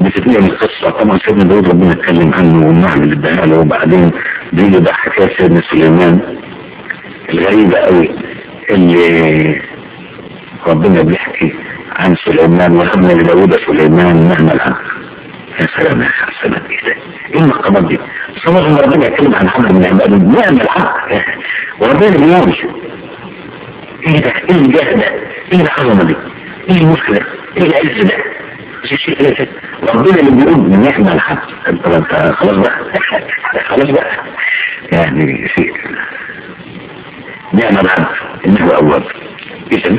بتتنقل القصة طبعا سيدنا داود ربنا اتكلم عنه والنعم اللي اداها له وبعدين بيجي بقى حكاية سيدنا سليمان الغريبة قوي اللي ربنا بيحكي عن سليمان وهبنا لداود سليمان نعم العبد يا سلام يا سلام ايه ده؟ ايه المقامات دي؟ صبر ان ربنا يتكلم عن عبد من عباده نعم العبد وربنا بيقول ايه ده؟ ايه الجاه ده؟ ايه العظمه دي؟ ايه الملك ده؟ ايه العز ده؟ مش شيء كده ربنا اللي بيقول نعم العبد انت انت خلاص بقى خلاص بقى يعني شيء نعم العبد انه اواب اذا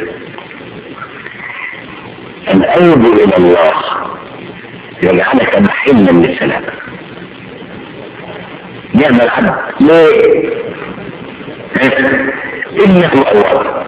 الأوب إلى الله يجعلك محلا للسلام نعم العبد ليه؟ إنه أواب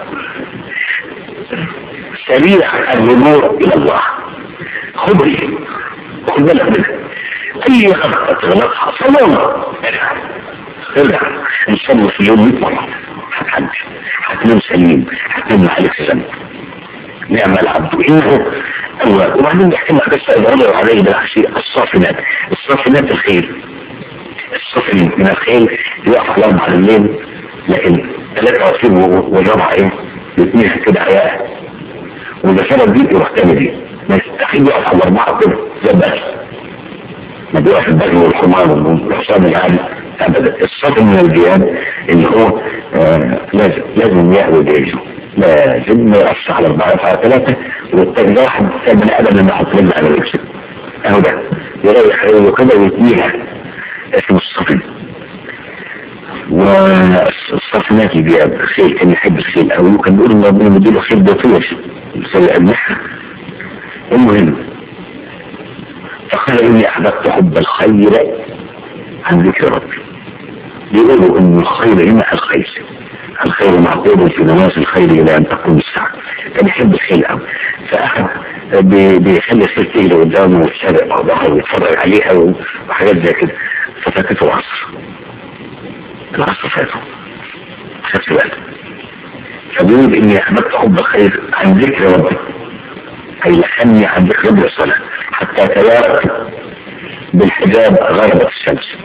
سريع الرجوع إلى الله خذ خذ بالك منها أي غلطة تغلطها صلونا ارجع ارجع إن شاء الله في يوم 100 مرة هتعدي هتنام سليم هتنام عليك ذنب نعم العبد إنه أول وبعدين يحكي لك قصة إبراهيم عليه بالعشي الصافنات الصافنات الخيل الصافن من الخيل يقف على أربع الليل لكن ثلاثة عصير والرابعة إيه الاثنين كده عياء وإذا فرد دي يروح تاني دي ما يستحيل يقف على أربعة كده زي البس ما بيقف البغل والحمار والحصان العالي أبدا الصافن من الجياد اللي هو آه لازم لازم يهوي بيجه لازم ما يقفش على أربعة على ثلاثة والتاني ده واحد كان أبدا ما يحط رجل على رجله أهو ده يريح رجله كده ويتنيها اسمه الصفن والصفنات اللي بيها خيل كان يحب الخيل أوي وكان بيقول إن ربنا مديله خيل بطيش زي الأجنحة المهم فقال إني أحببت حب الخير عن ذكر ربي بيقولوا إن الخير هنا الخير الخير معقود في نواصي الخير الى ان تقوم الساعة كان يحب الخيل قوي فاخذ بيخلي الخيل تجري قدامه والسابق او ظهره ويتفرج عليها وحاجات زي كده ففاتته العصر العصر فاته خدت بالك فبيقول اني احببت حب الخير عن ذكر ربي اي لحني عن ذكر ربي الصلاة حتى تلاقى بالحجاب غربت الشمس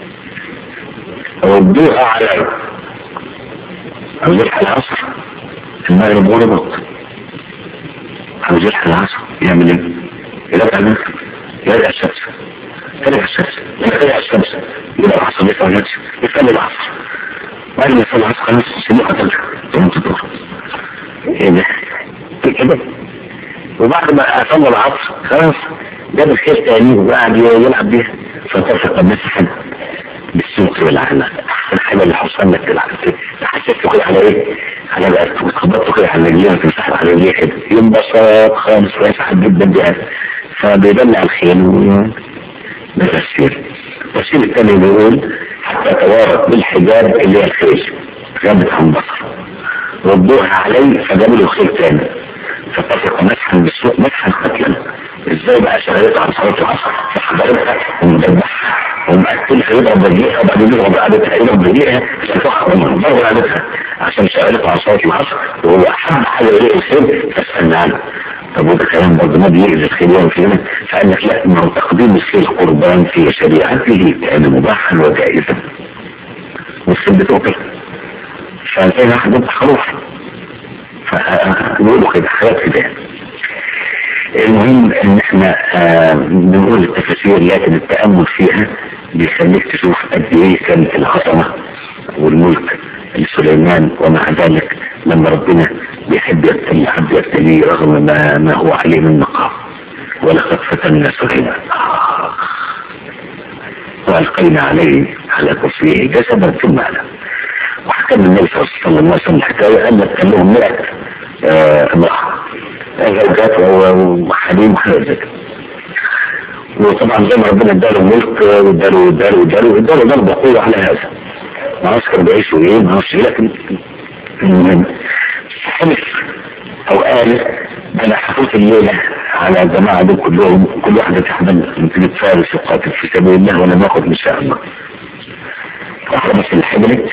ردوها علي أو يلحق العصر المغرب غربت أو يلحق العصر يعمل ايه؟ يرجع المغرب يرجع الشمس يرجع الشمس يرجع الشمس يبقى العصر يطلع نفسه يصلي العصر بعد ما يصلي العصر خلاص سنوها ترجع تقوم تدور ايه ده؟ كده وبعد ما صلى العصر خلاص جاب الخير تاني وقعد يلعب بيها فترفق مسحا بالسوق والعنة الحاجة اللي حصلنا تلعب حسيت كده على ايه على بقى وتخبطته كده على رجليه وتمسحه على رجليه كده ينبسط خالص ويسحب جدا بها فبيدلع الخيل ده تفسير التفسير الثاني بيقول حتى توارت بالحجاب اللي هي الخيل غابت عن بصر ردوها عليه فجابوا له خيل تاني فاتفق مسحا بالسوق مسحا قتلا ازاي بقى شغلته عن صلاه العصر فحضرتها ومذبحها ومأكلها يضرب برجليها وبعدين يضرب قعدتها يضرب برجليها فتوقع ضرب قعدتها عشان شغلته عن صلاه العصر وهو احب حاجه اليه الخير فاسالنا عنه طب وده كلام برضه ما بيأذي الخير يوم فينا فقال لك لا ما هو تقديم الخير قربان في شريعته كان مباحا وجائزا والخير بتوكل فانتهى حدود خروف فبيقولوا كده حاجات كده المهم ان احنا آه بنقول التفاسير لكن التأمل فيها بيخليك تشوف قد ايه كانت العظمة والملك لسليمان ومع ذلك لما ربنا بيحب يبتلي عبد يبتليه رغم ما, ما هو عليه من مقام ولقد فتنا سليمان والقينا عليه على كرسيه جسدا ثم على وحكى النبي صلى الله عليه وسلم الحكايه قال لك كان لهم 100 امراه زوجات وحليم وحاجات زي كده وطبعا زي ما ربنا اداله ملك واداله واداله واداله اداله ضربه قوه على هذا ما اعرفش كانوا بيعيشوا ايه ما اعرفش لكن المهم حلف او قال انا حفوت الليله على الجماعه دول كلهم كل واحده تحمل يمكن فارس يقاتل في سبيل الله وانا ناخد ان شاء الله واحده بس اللي حملت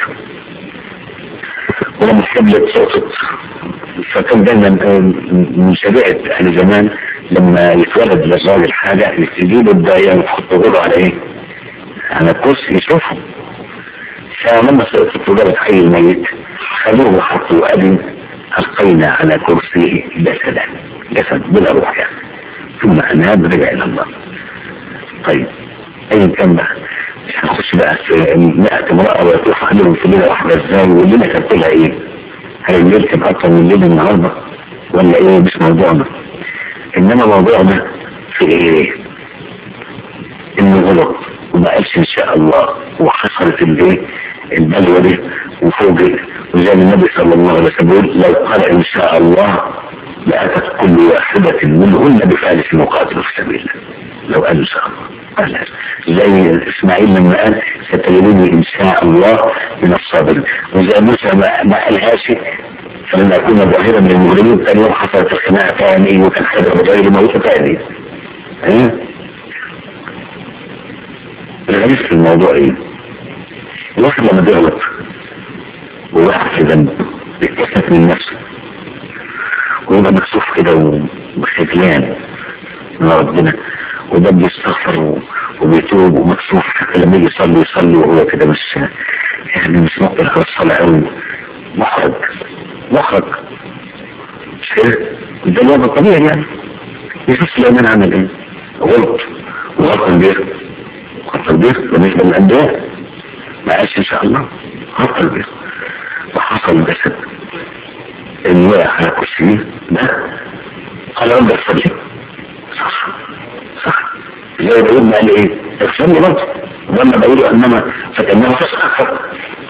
ولما حملت صوتت فكان دايما من شريعة أهل زمان لما يتولد للراجل حاجة يجيبوا الداية ويحطوا له على ايه؟ على الكرسي يشوفه فلما تتولد حي الميت خلوه وحطوا أبي ألقينا على كرسيه جسدا جسد بلا روح يعني ثم أناب رجع إلى الله طيب أي كان بقى مش هنخش بقى في مئة امرأة ويطوف عليهم في ليلة واحدة ازاي والليلة كانت كلها ايه؟ هل الليل كان أكتر من الليل النهاردة ولا ايه مش موضوعنا؟ إنما موضوعنا في ايه؟ إنه غلط وما قالش إن شاء الله وحصلت الايه؟ البلوى دي وفوجئ وزي النبي صلى الله عليه وسلم يقول لو قال إن شاء الله لأتت كل واحدة منهن بفارس مقاتل في سبيل الله لو قال إن شاء الله قال زي إسماعيل لما قال ستجدني إن شاء الله من الصابرين وزي موسى ما, ما قالهاش فلما أكون ظاهرا من المغربين ثاني يوم حصلت الخناقة ثاني وكان حاجة غير موت ثاني الغريب في الموضوع ايه؟ الواحد لما بيغلط وواحد في ذنب بيتكسف من نفسه ويبقى مكسوف كده وخجلان من ربنا وده بيستغفر وبيتوب ومكسوف حتى لما يجي يصلي يصلي وهو كده مش يعني مش مقبل على الصلاة قوي محرج محرج مش كده؟ ده الوضع الطبيعي يعني يشوف سليمان عمل ايه؟ غلط وغلط كبير غلط كبير بالنسبة للأنبياء ما قالش ان شاء الله غلط كبير وحصل جسد اللي وقع على كرسيه ده قال رب اغفر لي صح صح زي ما قلنا قال ايه اغفر لي برضه وانا بقول انما فكانما فسخ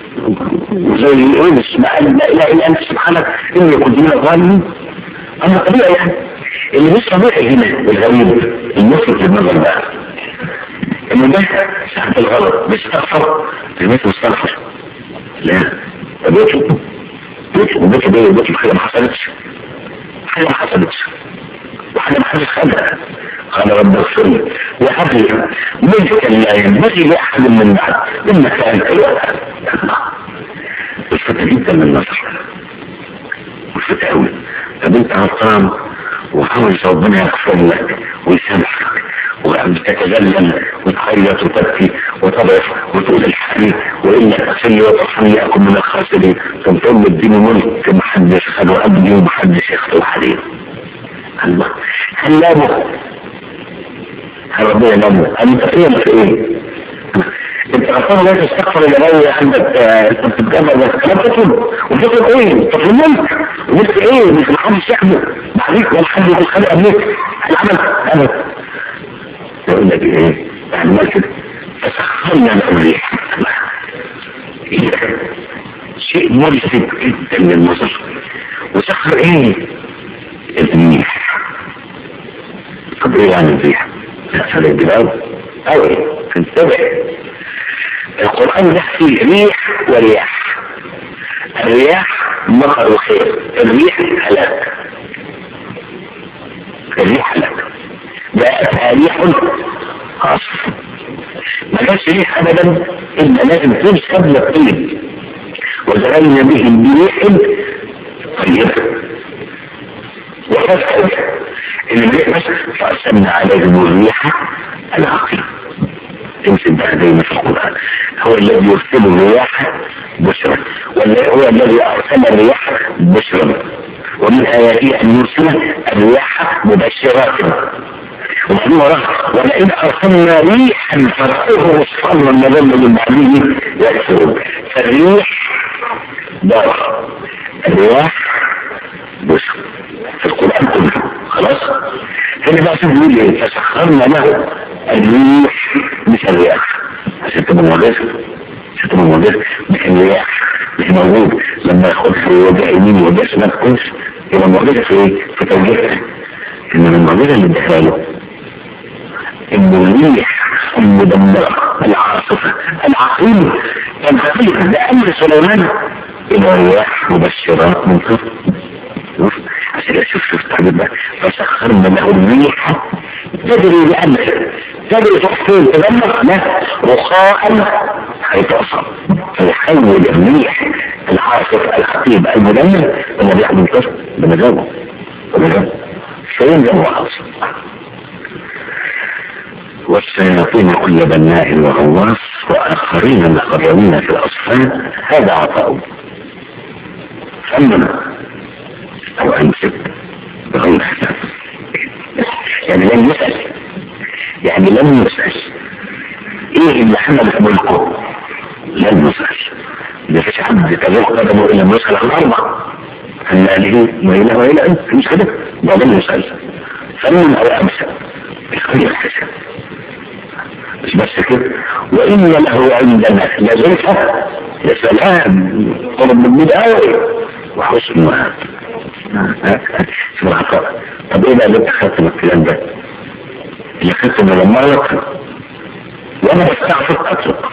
زي ايه مش ما قال لا اله الا انت سبحانك اني كنت من الظالمين اما طبيعي يعني اللي مش طبيعي هنا الغريب المفرط للنظر بقى انه ده ساعة الغلط بيستغفر المثل مستغفر لا ده بيطلب بيطلب وبيطلب ايه بيطلب حاجة ما حصلتش حاجة ما حصلتش وحاجة ما حدش خدها قال رب اغفر لي وهب لي ملكا لا ينبغي لاحد من بعد انك انت الوهاب الفتى جدا من النصر والفتى قوي طب انت غلطان وعاوز ربنا يغفر لك ويسامحك وتتذلل وتخيط وتبكي وتضعف وتقول الحديث والا تصلي وتصلي اكون من الخاسرين ثم تقول الدين ملك محدش خلو قبلي ومحدش يخلو حديث الله هل لابه هل ربنا لابه هل انت فين في ايه انت غفار لا تستغفر الى غير عندك انت بتتجمع بس كلام تطلب وتطلب ايه تطلب ملك وملك ايه مش محدش يحمل بعديك ولا حد يقول خلق قبلك العمل انا يقول لك ايه يعني ما كده فسخرنا له الريح شيء ملفت جدا للنظر وسخر ايه الريح طب ايه يعني الريح سخر الجبال او ايه انتبه القرآن ده فيه ريح ورياح الرياح مطر وخير الريح هلاك الريح هلاك جاءتها ريح عاصف ما جاش ريح ابدا الا لازم تمشي قبل الطيب وزرعنا بهم بريح طيبه وفسد الريح بس فارسلنا عليهم الريح العقيم تمسك بقى زي ما في القرآن هو الذي يرسل الرياح بشرا ولا هو الذي أرسل الرياح بشرا ومن آياته أن يرسل الرياح مبشرات ومن وراء ولئن أرسلنا ريحا فرأوه مصفرا نظل من بعده يكفرون فالريح دار الرياح بشر في القرآن كله خلاص هنا بقى شوف بيقول ايه فسخرنا له الريح مش الرياح عشان تبقى معجزة عشان تبقى معجزة مش الرياح مش موجود لما ياخد في وجه يمين وجه شمال كويس يبقى معجزة في ايه؟ في توجيهها ان المعجزة اللي اداها له ان الريح المدمرة العاصفة العقيمة كان خفيف ده امر سليمان الى الرياح مبشرات من قبل عشان اشوف شوف التعبير ده فسخرنا له الريح تجري بأمره تجري تحصيل تدمر لا رخاء هيتأثر فيحول الريح العاصف الخطيب المدمر الذي يحمل الطفل بمزاجه بمزاجه فينزل وخلاص والشياطين كل بناء وغواص واخرين مقرنين في الاصفاد هذا عطاؤه فمن او امسك بغير حساب يعني لم يسأل يعني لم يسأل ايه اللي عمل ملكه لم يسأل ما فيش عبد تلوه قدمه الا ما يسأل عن اربع ان اله واله واله انت مش كده ده لم يسأل فمن او امسك بغير حساب مش بس كده وإن له عندنا لزلفة يا سلام قرب من قوي وحسن مهاب سبحان الله طب ايه بقى اللي انت خدت من الكلام ده اللي خدت من المرض وانا بستعفر اطلق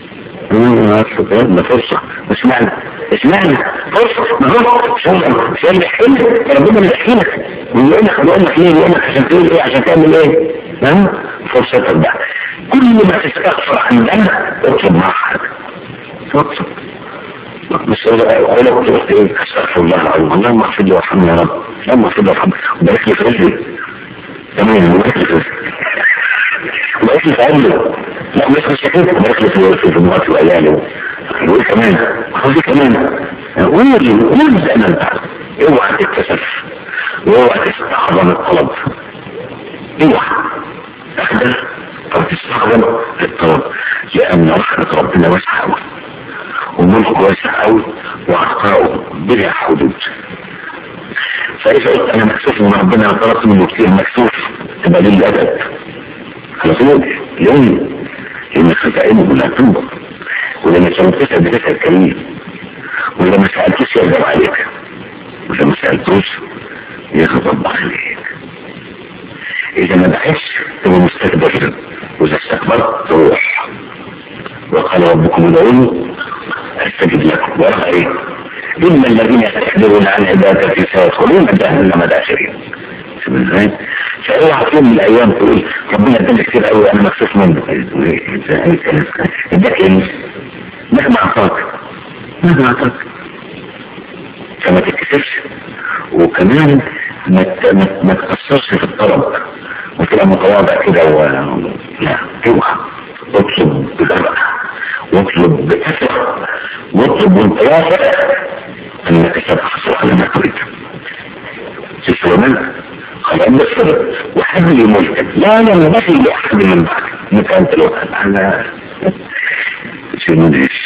ده فرصة اسمعنا اسمعنا فرصة ما هو شغل شغل حلو ربنا اللي يحكيلك ويقول لك ويقول لك ليه يقول لك عشان تقول ايه عشان تعمل ايه فاهم فرصتك بقى كل ما تستغفر عن ذنب اطلب معاه حاجة اطلب مش اقول لك قلت ايه استغفر الله العظيم اللهم اغفر لي وارحمني يا رب اللهم اغفر لي وارحمني وبارك لي في رزقي تمام وبارك لي في رزقي وبارك لي في عمري لا مش مش كده وبارك لي في في مراتي وعيالي وقول كمان وخذي كمان قول قول زي ما انت اوعى تتكسف واوعى تستعظم الطلب اوعى اخدر او تستعظم الطلب لان رحمة ربنا واسعة قوي وملكه واسع قوي وعطاؤه بلا حدود فإذا قلت أنا مكسوف من ربنا طلبت منه كتير مكسوف تبقى لي الأدب على طول ليه؟ لأن خزائنه لا تنبض ولما كانت تسأل بتسأل كريم ولما سألتوش يرجع عليك ولما سألتوش يغضب عليك إذا ما دعيش تبقى مستكبر وإذا استكبرت تروح وقال ربكم ادعوني استجب لكم ورغى ايه إما الذين يستكبرون عن عبادتي سيدخلون جهنم داخلين ازاي؟ فاوعى في يوم من الايام تقول ربنا اداني كتير قوي انا مكسوف منه اداك ايه؟ مهما اعطاك مهما اعطاك فما تتكسفش وكمان ما ما تأثرش في الطلب وتبقى متواضع كده و... لا اوعى اطلب بجرأة واطلب بكثرة واطلب وانت واثق انك ستحصل على ما تريد سليمان خلاص بالصبر وحبل ملكك لا ينبغي لاحد من بعد انت انت لو على شنو ليش